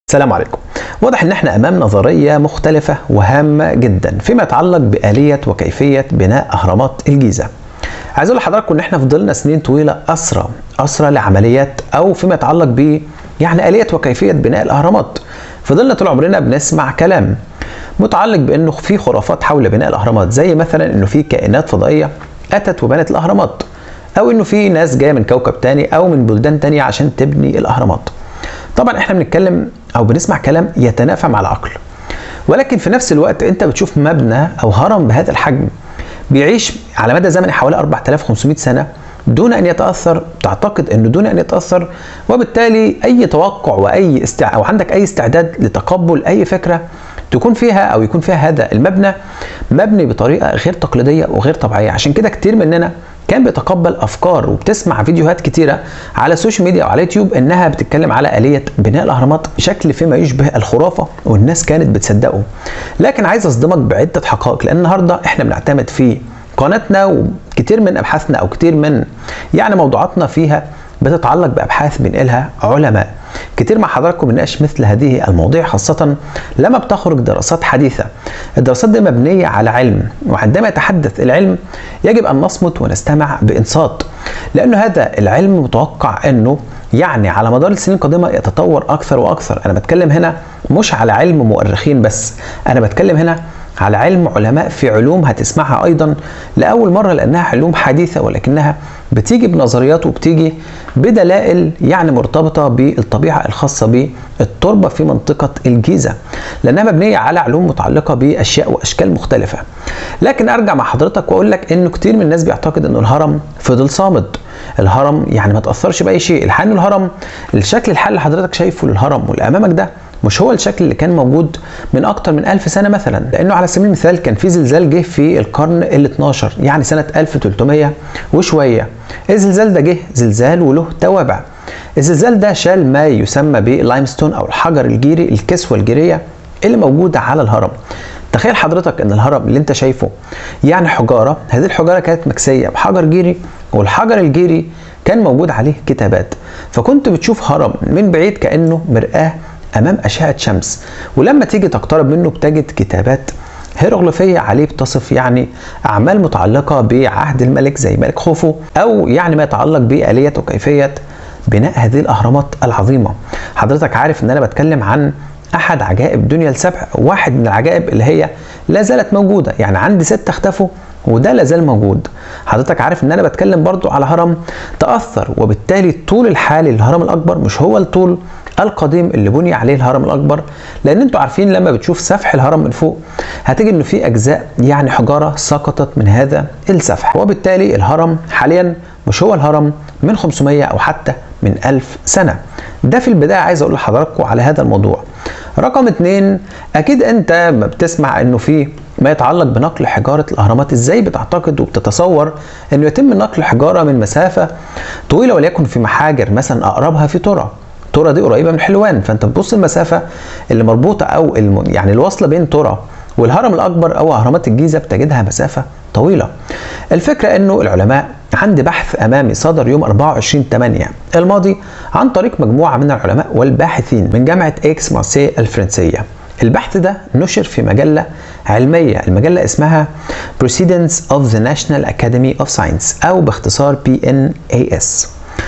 السلام عليكم واضح ان احنا امام نظريه مختلفه وهامه جدا فيما يتعلق باليه وكيفيه بناء اهرامات الجيزه عايز اقول لحضراتكم ان احنا فضلنا سنين طويله اسرى اسرى لعمليات او فيما يتعلق ب يعني اليه وكيفيه بناء الاهرامات فضلنا طول عمرنا بنسمع كلام متعلق بانه في خرافات حول بناء الاهرامات زي مثلا انه في كائنات فضائيه اتت وبنت الاهرامات او انه في ناس جايه من كوكب تاني او من بلدان تانية عشان تبني الاهرامات طبعا احنا بنتكلم او بنسمع كلام يتنافى مع العقل ولكن في نفس الوقت انت بتشوف مبنى او هرم بهذا الحجم بيعيش على مدى زمني حوالي 4500 سنه دون ان يتاثر تعتقد انه دون ان يتاثر وبالتالي اي توقع واي استع... او عندك اي استعداد لتقبل اي فكره تكون فيها او يكون فيها هذا المبنى مبني بطريقه غير تقليديه وغير طبيعيه عشان كده كتير مننا كان بيتقبل افكار وبتسمع فيديوهات كتيره على السوشيال ميديا او على اليوتيوب انها بتتكلم على اليه بناء الاهرامات بشكل فيما يشبه الخرافه والناس كانت بتصدقه لكن عايز اصدمك بعده حقائق لان النهارده احنا بنعتمد في قناتنا وكتير من ابحاثنا او كتير من يعني موضوعاتنا فيها بتتعلق بابحاث بينقلها علماء كتير مع حضراتكم بنناقش مثل هذه المواضيع خاصة لما بتخرج دراسات حديثة الدراسات دي مبنية على علم وعندما يتحدث العلم يجب أن نصمت ونستمع بإنصات لأنه هذا العلم متوقع أنه يعني على مدار السنين القادمة يتطور أكثر وأكثر أنا بتكلم هنا مش على علم مؤرخين بس أنا بتكلم هنا على علم علماء في علوم هتسمعها ايضا لاول مره لانها علوم حديثه ولكنها بتيجي بنظريات وبتيجي بدلائل يعني مرتبطه بالطبيعه الخاصه بالتربه في منطقه الجيزه لانها مبنيه على علوم متعلقه باشياء واشكال مختلفه لكن ارجع مع حضرتك واقول لك انه كتير من الناس بيعتقد انه الهرم فضل صامد الهرم يعني ما تاثرش باي شيء الحقيقه الهرم الشكل الحالي اللي حضرتك شايفه للهرم واللي امامك ده مش هو الشكل اللي كان موجود من اكتر من ألف سنه مثلا لانه على سبيل المثال كان في زلزال جه في القرن ال 12 يعني سنه 1300 وشويه الزلزال ده جه زلزال وله توابع الزلزال ده شال ما يسمى باللايمستون او الحجر الجيري الكسوه الجيريه اللي موجوده على الهرم تخيل حضرتك ان الهرم اللي انت شايفه يعني حجاره هذه الحجاره كانت مكسيه بحجر جيري والحجر الجيري كان موجود عليه كتابات فكنت بتشوف هرم من بعيد كانه مرآه امام اشعه شمس ولما تيجي تقترب منه بتجد كتابات هيروغليفيه عليه بتصف يعني اعمال متعلقه بعهد الملك زي ملك خوفو او يعني ما يتعلق باليه وكيفيه بناء هذه الاهرامات العظيمه حضرتك عارف ان انا بتكلم عن احد عجائب دنيا السبع واحد من العجائب اللي هي لا زالت موجوده يعني عندي ستة اختفوا وده لا زال موجود حضرتك عارف ان انا بتكلم برضو على هرم تاثر وبالتالي الطول الحالي للهرم الاكبر مش هو الطول القديم اللي بني عليه الهرم الاكبر لان انتوا عارفين لما بتشوف سفح الهرم من فوق هتجد انه في اجزاء يعني حجاره سقطت من هذا السفح وبالتالي الهرم حاليا مش هو الهرم من 500 او حتى من 1000 سنه ده في البدايه عايز اقول لحضراتكم على هذا الموضوع رقم اتنين اكيد انت ما بتسمع انه في ما يتعلق بنقل حجارة الأهرامات إزاي بتعتقد وبتتصور أنه يتم نقل حجارة من مسافة طويلة وليكن في محاجر مثلا أقربها في ترى ترى دي قريبة من حلوان فأنت تبص المسافة اللي مربوطة أو الم... يعني الواصلة بين ترى والهرم الأكبر أو أهرامات الجيزة بتجدها مسافة طويلة الفكرة أنه العلماء عندي بحث أمامي صدر يوم 24 8 الماضي عن طريق مجموعة من العلماء والباحثين من جامعة إكس مارسي الفرنسية البحث ده نشر في مجلة علمية المجلة اسمها Proceedings of the National Academy of Science أو باختصار PNAS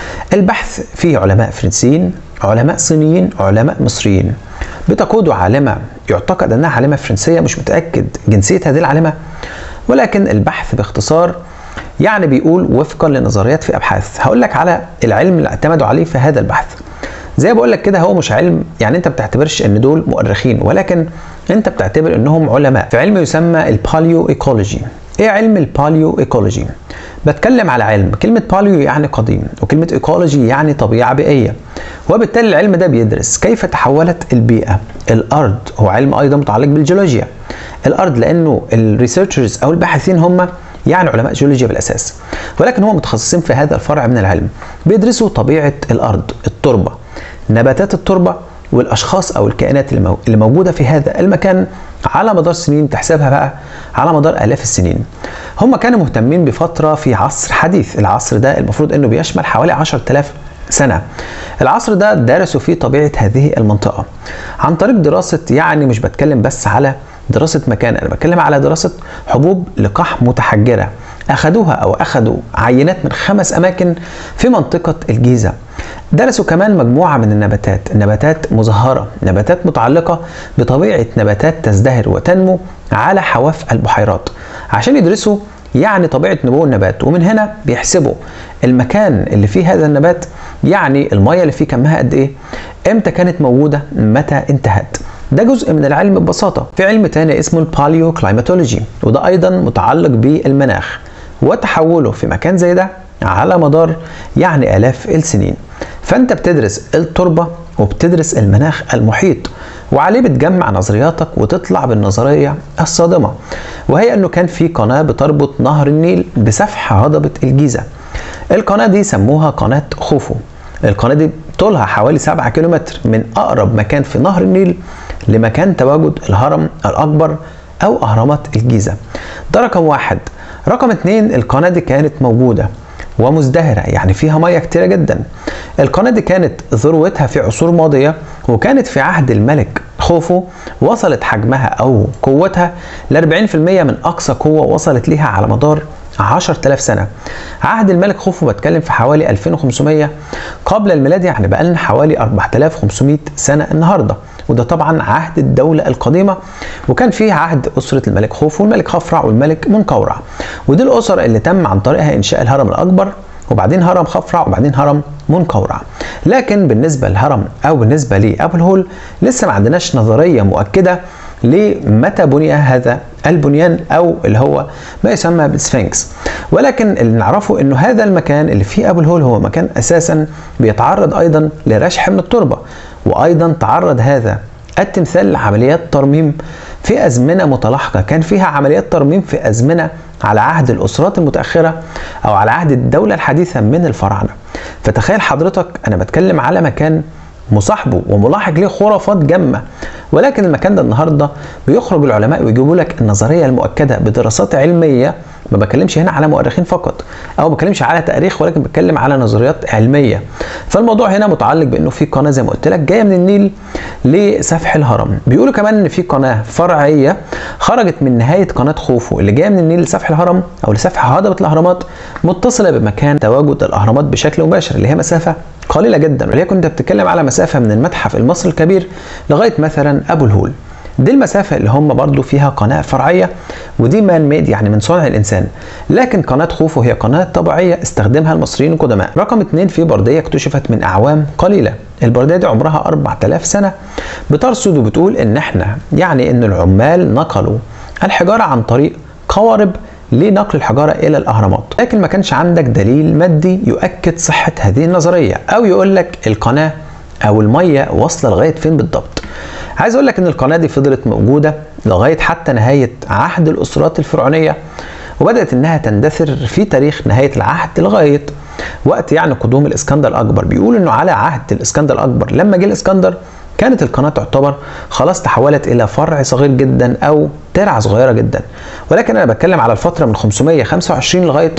البحث فيه علماء فرنسيين علماء صينيين علماء مصريين بتقوده عالمة يعتقد أنها عالمة فرنسية مش متأكد جنسية هذه العالمة ولكن البحث باختصار يعني بيقول وفقا لنظريات في أبحاث هقول لك على العلم اللي اعتمدوا عليه في هذا البحث زي بقول لك كده هو مش علم يعني انت بتعتبرش ان دول مؤرخين ولكن انت بتعتبر انهم علماء في علم يسمى الباليو ايكولوجي ايه علم الباليو ايكولوجي بتكلم على علم كلمة باليو يعني قديم وكلمة ايكولوجي يعني طبيعة بيئية وبالتالي العلم ده بيدرس كيف تحولت البيئة الارض هو علم ايضا متعلق بالجيولوجيا الارض لانه الريسيرشرز او الباحثين هم يعني علماء جيولوجيا بالاساس ولكن هم متخصصين في هذا الفرع من العلم بيدرسوا طبيعة الارض التربة نباتات التربة والاشخاص او الكائنات اللي موجوده في هذا المكان على مدار سنين تحسبها بقى على مدار الاف السنين هم كانوا مهتمين بفتره في عصر حديث العصر ده المفروض انه بيشمل حوالي 10000 سنة العصر ده درسوا فيه طبيعة هذه المنطقة عن طريق دراسة يعني مش بتكلم بس على دراسة مكان أنا بتكلم على دراسة حبوب لقاح متحجرة أخدوها أو أخدوا عينات من خمس أماكن في منطقة الجيزة درسوا كمان مجموعة من النباتات نباتات مزهرة نباتات متعلقة بطبيعة نباتات تزدهر وتنمو على حواف البحيرات عشان يدرسوا يعني طبيعة نمو النبات ومن هنا بيحسبوا المكان اللي فيه هذا النبات يعني المية اللي فيه كمها قد ايه امتى كانت موجودة متى انتهت ده جزء من العلم ببساطة في علم تاني اسمه الباليو كلايماتولوجي وده ايضا متعلق بالمناخ وتحوله في مكان زي ده على مدار يعني آلاف السنين فأنت بتدرس التربة وبتدرس المناخ المحيط وعليه بتجمع نظرياتك وتطلع بالنظرية الصادمة وهي أنه كان في قناة بتربط نهر النيل بسفح هضبة الجيزة القناة دي سموها قناة خوفو القناة دي طولها حوالي 7 كيلومتر من أقرب مكان في نهر النيل لمكان تواجد الهرم الأكبر أو أهرامات الجيزة ده رقم واحد رقم اتنين القناة دي كانت موجودة ومزدهرة يعني فيها مياه كتيرة جدا القناة دي كانت ذروتها في عصور ماضية وكانت في عهد الملك خوفو وصلت حجمها أو قوتها ل 40% من أقصى قوة وصلت ليها على مدار 10000 سنة عهد الملك خوفو بتكلم في حوالي 2500 قبل الميلاد يعني بقالنا حوالي 4500 سنة النهاردة وده طبعا عهد الدولة القديمة وكان فيه عهد أسرة الملك خوفو والملك خفرع والملك منقورع ودي الأسر اللي تم عن طريقها إنشاء الهرم الأكبر وبعدين هرم خفرع وبعدين هرم منقورع لكن بالنسبة للهرم أو بالنسبة لأبو الهول لسه ما عندناش نظرية مؤكدة لمتى بني هذا البنيان او اللي هو ما يسمى بالسفنكس ولكن اللي نعرفه انه هذا المكان اللي فيه ابو الهول هو مكان اساسا بيتعرض ايضا لرشح من التربه وايضا تعرض هذا التمثال لعمليات ترميم في ازمنه متلاحقه كان فيها عمليات ترميم في ازمنه على عهد الاسرات المتاخره او على عهد الدوله الحديثه من الفراعنه فتخيل حضرتك انا بتكلم على مكان مصاحبه وملاحق ليه خرافات جمه ولكن المكان ده النهارده بيخرج العلماء ويجيبوا لك النظريه المؤكده بدراسات علميه ما بتكلمش هنا على مؤرخين فقط او ما بتكلمش على تاريخ ولكن بتكلم على نظريات علميه فالموضوع هنا متعلق بانه في قناه زي ما قلت لك جايه من النيل لسفح الهرم بيقولوا كمان ان في قناه فرعيه خرجت من نهايه قناه خوفو اللي جايه من النيل لسفح الهرم او لسفح هضبه الاهرامات متصله بمكان تواجد الاهرامات بشكل مباشر اللي هي مسافه قليله جدا وليكن انت بتتكلم على مسافه من المتحف المصري الكبير لغايه مثلا ابو الهول دي المسافة اللي هم برضو فيها قناة فرعية ودي مان ميد يعني من صنع الإنسان لكن قناة خوفو هي قناة طبيعية استخدمها المصريين القدماء رقم اتنين في بردية اكتشفت من أعوام قليلة البردية دي عمرها 4000 سنة بترصد وبتقول إن احنا يعني إن العمال نقلوا الحجارة عن طريق قوارب لنقل الحجارة إلى الأهرامات لكن ما كانش عندك دليل مادي يؤكد صحة هذه النظرية أو يقول لك القناة أو المية واصلة لغاية فين بالضبط عايز اقول لك ان القناه دي فضلت موجوده لغايه حتى نهايه عهد الاسرات الفرعونيه وبدات انها تندثر في تاريخ نهايه العهد لغايه وقت يعني قدوم الاسكندر الاكبر بيقول انه على عهد الاسكندر الاكبر لما جه الاسكندر كانت القناة تعتبر خلاص تحولت إلى فرع صغير جدا أو ترعة صغيرة جدا ولكن أنا بتكلم على الفترة من 525 لغاية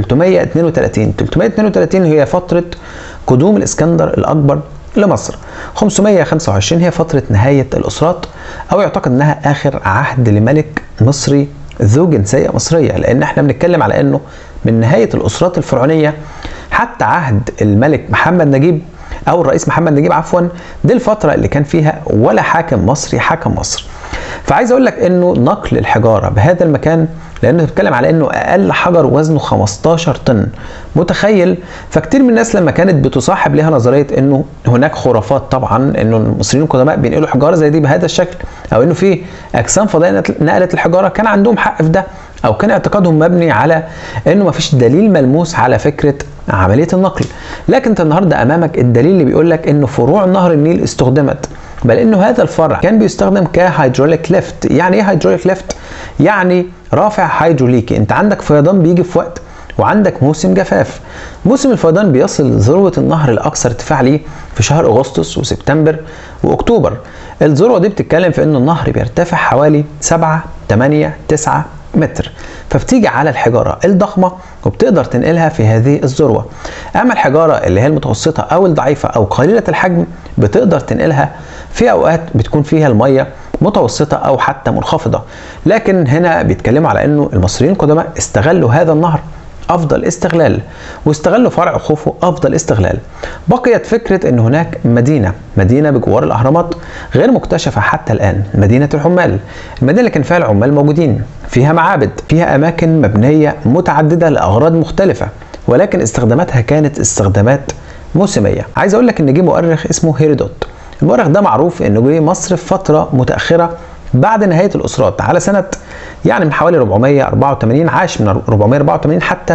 332 332 هي فترة قدوم الإسكندر الأكبر لمصر 525 هي فترة نهاية الأسرات أو يعتقد أنها آخر عهد لملك مصري ذو جنسية مصرية لأن احنا بنتكلم على أنه من نهاية الأسرات الفرعونية حتى عهد الملك محمد نجيب أو الرئيس محمد نجيب عفوا دي الفترة اللي كان فيها ولا حاكم مصري حكم مصر فعايز أقول لك أنه نقل الحجارة بهذا المكان لانه بيتكلم على انه اقل حجر وزنه 15 طن متخيل فكتير من الناس لما كانت بتصاحب لها نظريه انه هناك خرافات طبعا انه المصريين القدماء بينقلوا حجاره زي دي بهذا الشكل او انه في اجسام فضائيه نقلت الحجاره كان عندهم حق في ده او كان اعتقادهم مبني على انه مفيش دليل ملموس على فكره عمليه النقل لكن انت النهارده امامك الدليل اللي بيقول لك انه فروع نهر النيل استخدمت بل انه هذا الفرع كان بيستخدم كهيدروليك ليفت يعني ايه هيدروليك ليفت يعني رافع هيدروليكي انت عندك فيضان بيجي في وقت وعندك موسم جفاف موسم الفيضان بيصل ذروة النهر الأكثر ارتفاع ليه في شهر أغسطس وسبتمبر وأكتوبر الذروة دي بتتكلم في أن النهر بيرتفع حوالي 7 8 9 متر فبتيجي على الحجاره الضخمه وبتقدر تنقلها في هذه الذروه اما الحجاره اللي هي المتوسطه او الضعيفه او قليله الحجم بتقدر تنقلها في اوقات بتكون فيها الميه متوسطه او حتى منخفضه لكن هنا بيتكلموا على انه المصريين القدماء استغلوا هذا النهر افضل استغلال واستغلوا فرع خوفو افضل استغلال بقيت فكره ان هناك مدينه مدينه بجوار الاهرامات غير مكتشفه حتى الان مدينه العمال المدينه اللي كان فيها العمال موجودين فيها معابد فيها اماكن مبنيه متعدده لاغراض مختلفه ولكن استخداماتها كانت استخدامات موسميه عايز اقول لك ان جه مؤرخ اسمه هيرودوت المؤرخ ده معروف انه جه مصر في فتره متاخره بعد نهايه الاسرات على سنه يعني من حوالي 484 عاش من 484 حتى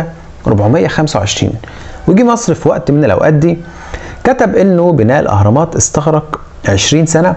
425 وجي مصر في وقت من الاوقات دي كتب انه بناء الاهرامات استغرق 20 سنه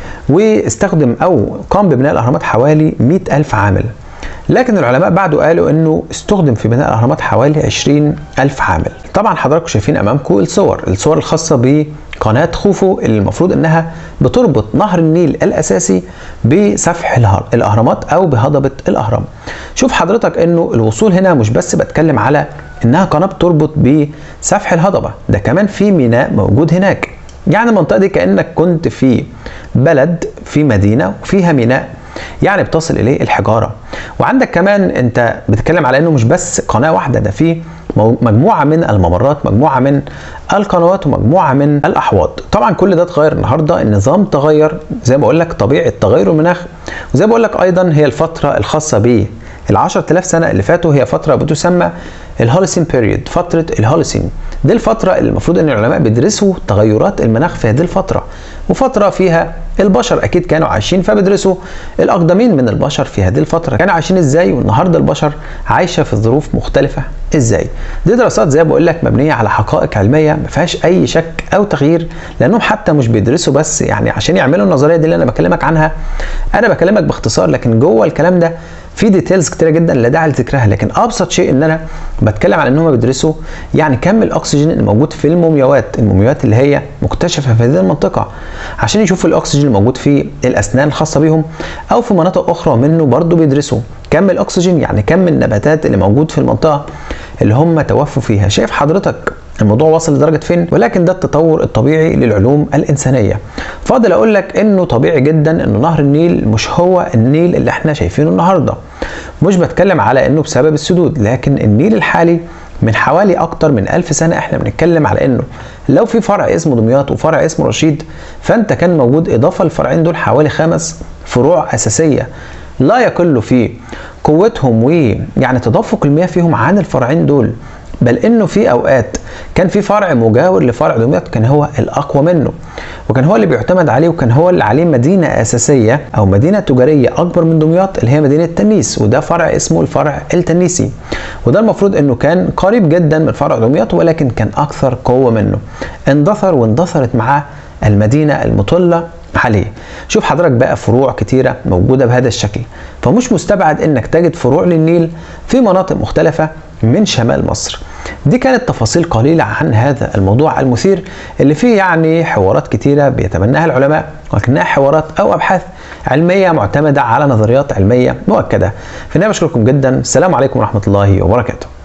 واستخدم او قام ببناء الاهرامات حوالي 100 الف عامل لكن العلماء بعده قالوا انه استخدم في بناء الاهرامات حوالي 20 الف عامل طبعا حضراتكم شايفين امامكم الصور الصور الخاصه بقناه خوفو اللي المفروض انها بتربط نهر النيل الاساسي بسفح الاهرامات او بهضبه الاهرام شوف حضرتك انه الوصول هنا مش بس بتكلم على انها قناه بتربط بسفح الهضبه ده كمان في ميناء موجود هناك يعني المنطقه دي كانك كنت في بلد في مدينه وفيها ميناء يعني بتصل اليه الحجاره وعندك كمان انت بتتكلم على انه مش بس قناه واحده ده في مجموعه من الممرات مجموعه من القنوات ومجموعه من الاحواض طبعا كل ده اتغير النهارده النظام تغير زي ما بقول لك طبيعه تغير المناخ وزي ما بقول لك ايضا هي الفتره الخاصه ب ال 10000 سنه اللي فاتوا هي فتره بتسمى الهوليسين بيريود فتره الهوليسين دي الفتره اللي المفروض ان العلماء بيدرسوا تغيرات المناخ في هذه الفتره وفتره فيها البشر اكيد كانوا عايشين فبيدرسوا الاقدمين من البشر في هذه الفتره كانوا عايشين ازاي والنهارده البشر عايشه في ظروف مختلفه ازاي دي دراسات زي ما بقول لك مبنيه على حقائق علميه ما فيهاش اي شك او تغيير لانهم حتى مش بيدرسوا بس يعني عشان يعملوا النظريه دي اللي انا بكلمك عنها انا بكلمك باختصار لكن جوه الكلام ده في ديتيلز كتيره جدا لا داعي لذكرها لكن ابسط شيء ان انا بتكلم عن ان هم بيدرسوا يعني كم الاكسجين الموجود في المومياوات المومياوات اللي هي مكتشفه في هذه المنطقه عشان يشوفوا الاكسجين الموجود في الاسنان الخاصه بيهم او في مناطق اخرى منه برضه بيدرسوا كم الاكسجين يعني كم النباتات اللي موجود في المنطقه اللي هم توفوا فيها شايف حضرتك الموضوع وصل لدرجه فين ولكن ده التطور الطبيعي للعلوم الانسانيه فاضل اقول لك انه طبيعي جدا ان نهر النيل مش هو النيل اللي احنا شايفينه النهارده مش بتكلم على انه بسبب السدود لكن النيل الحالي من حوالي اكتر من ألف سنة احنا بنتكلم على انه لو في فرع اسمه دمياط وفرع اسمه رشيد فانت كان موجود اضافة للفرعين دول حوالي خمس فروع اساسية لا يقل في قوتهم ويعني تدفق المياه فيهم عن الفرعين دول بل انه في اوقات كان في فرع مجاور لفرع دمياط كان هو الاقوى منه وكان هو اللي بيعتمد عليه وكان هو اللي عليه مدينه اساسيه او مدينه تجاريه اكبر من دمياط اللي هي مدينه تنيس وده فرع اسمه الفرع التنيسي وده المفروض انه كان قريب جدا من فرع دمياط ولكن كان اكثر قوه منه اندثر واندثرت معاه المدينه المطله عليه شوف حضرتك بقى فروع كتيرة موجودة بهذا الشكل فمش مستبعد انك تجد فروع للنيل في مناطق مختلفة من شمال مصر دي كانت تفاصيل قليلة عن هذا الموضوع المثير اللي فيه يعني حوارات كتيرة بيتبناها العلماء ولكنها حوارات أو أبحاث علمية معتمدة على نظريات علمية مؤكدة في النهاية بشكركم جدا السلام عليكم ورحمة الله وبركاته